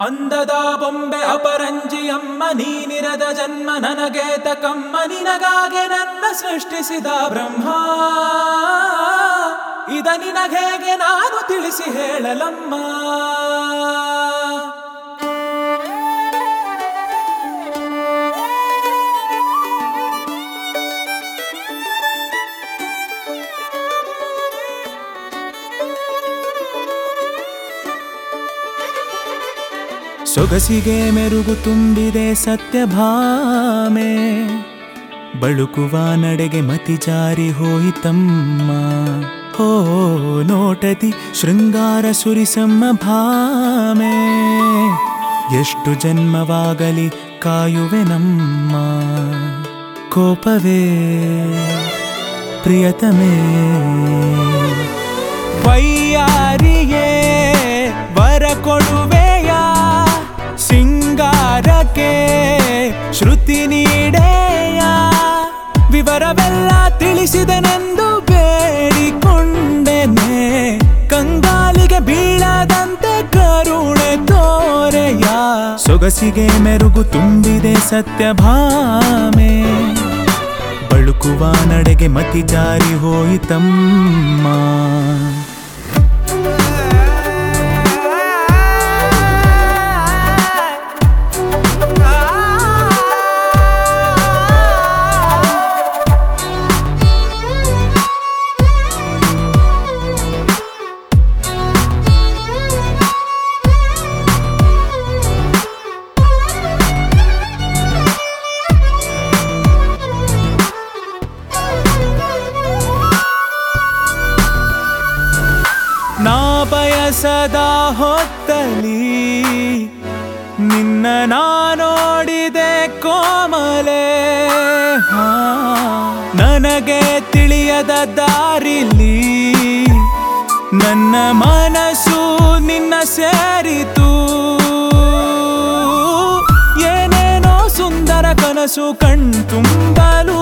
ಅಂದದ ಬೊಂಬೆ ಅಪರಂಜಿಯಮ್ಮ ನೀನಿರದ ಜನ್ಮ ನನಗೆ ತಕಮ್ಮ ನಿನಗಾಗೆ ನನ್ನ ಸೃಷ್ಟಿಸಿದ ಬ್ರಹ್ಮ ಇದ ನಿನಗೇಗೆ ನಾನು ತಿಳಿಸಿ ಹೇಳಲಮ್ಮ ಸೊಗಸಿಗೆ ಮೆರುಗು ತುಂಬಿದೆ ಸತ್ಯಭಾಮೆ ಬಳುಕುವ ನಡೆಗೆ ಮತಿ ಜಾರಿ ಹೋಯಿತಮ್ಮ ಹೋ ನೋಟದಿ ಶೃಂಗಾರ ಸುರಿಸಮ್ಮ ಭಾಮೆ ಎಷ್ಟು ಜನ್ಮವಾಗಲಿ ಕಾಯುವೆ ನಮ್ಮ ಕೋಪವೇ ಪ್ರಿಯತಮೇ ವೈಯಾರಿಯೇ ವರ ಕೊಡುವೆಯ ಸಿಂಗಾರಕ್ಕೆ ಶ್ರುತಿ ನೀಡೆಯ ವಿವರವೆಲ್ಲ ತಿಳಿಸಿದನೆಂದು ಬೇಡಿಕೊಂಡೆನೆ ಕಂಗಾಲಿಗೆ ಬೀಳದಂತೆ ಕರುಣೆ ತೋರೆಯ ಸೊಗಸಿಗೆ ಮೆರುಗು ತುಂಬಿದೆ ಸತ್ಯಭಾಮೆ ಬಳುಕುವ ನಡೆಗೆ ಮತಿ ಜಾರಿ ಹೋಯಿತಮ್ಮ ನಾ ಬಯಸದ ಹೊತ್ತಲಿ ನಿನ್ನ ನಾ ನೋಡಿದೆ ಕೋಮಲೆ ಹಾ, ನನಗೆ ತಿಳಿಯದ ದಾರಿಲಿ ನನ್ನ ಮನಸ್ಸು ನಿನ್ನ ಸೇರಿತು ಏನೇನೋ ಸುಂದರ ಕನಸು ಕಣ್ತುಂಬಲು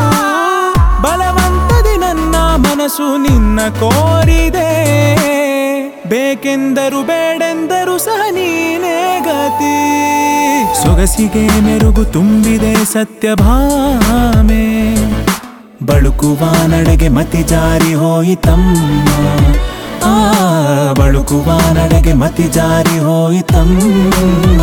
ಬಲವಂತದಿ ನನ್ನ ಮನಸ್ಸು ನಿನ್ನ ಕೋರಿದೆ ಬೇಕೆಂದರು ಬೇಡೆಂದರು ಸಹ ನೀನೇ ಗತಿ ಸೊಗಸಿಗೆ ಮೆರುಗು ತುಂಬಿದೆ ಸತ್ಯಭಾಮೆ ಬಳುಕುವ ನಡೆಗೆ ಮತಿ ಜಾರಿ ಹೋಯಿತಮ್ಮ ಆ ಬಳುಕುವ ನಡೆಗೆ ಮತಿ ಜಾರಿ ಹೋಯಿತಮ್ಮ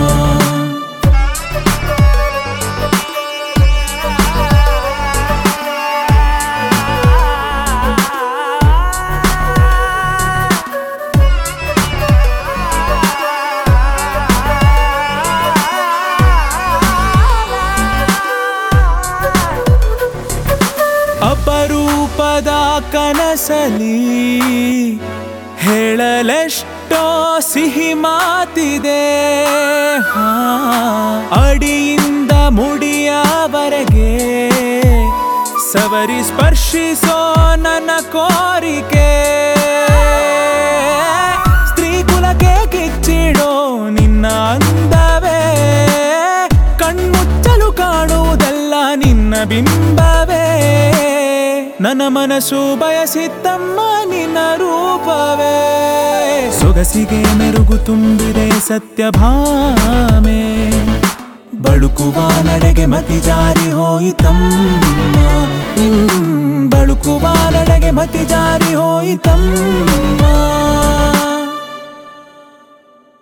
ಅಪರೂಪದ ಕನಸಲಿ ಹೇಳಲೆಷ್ಟೋ ಸಿಹಿ ಮಾತಿದೆ ಹಾ, ಅಡಿಯಿಂದ ಮುಡಿಯವರೆಗೆ ಸವರಿ ಸ್ಪರ್ಶಿಸೋ ನನ್ನ ಕೋರಿಕೆ ಸ್ತ್ರೀ ಕುಲಕ್ಕೆ ಕಿಚ್ಚಿಡೋ ನಿನ್ನ ಅಂದವೇ ಕಣ್ಮುಚ್ಚಲು ಕಾಣುವುದಲ್ಲ ನಿನ್ನ ಬಿಂಬವೇ ನನ್ನ ಮನಸ್ಸು ಬಯಸಿತ್ತಮ್ಮ ನಿನ್ನ ರೂಪವೇ ಸೊಗಸಿಗೆ ಮೆರುಗು ತುಂಬಿದೆ ಸತ್ಯಭಾಮೆ ಬಳುಕುವ ನಡೆಗೆ ಮತಿ ಜಾರಿ ಹೋಯಿತಮ್ಮ ಹ್ಮ್, ಬಳುಕುವ ನಡೆಗೆ ಮತಿ ಜಾರಿ ಹೋಯಿತಮ್ಮ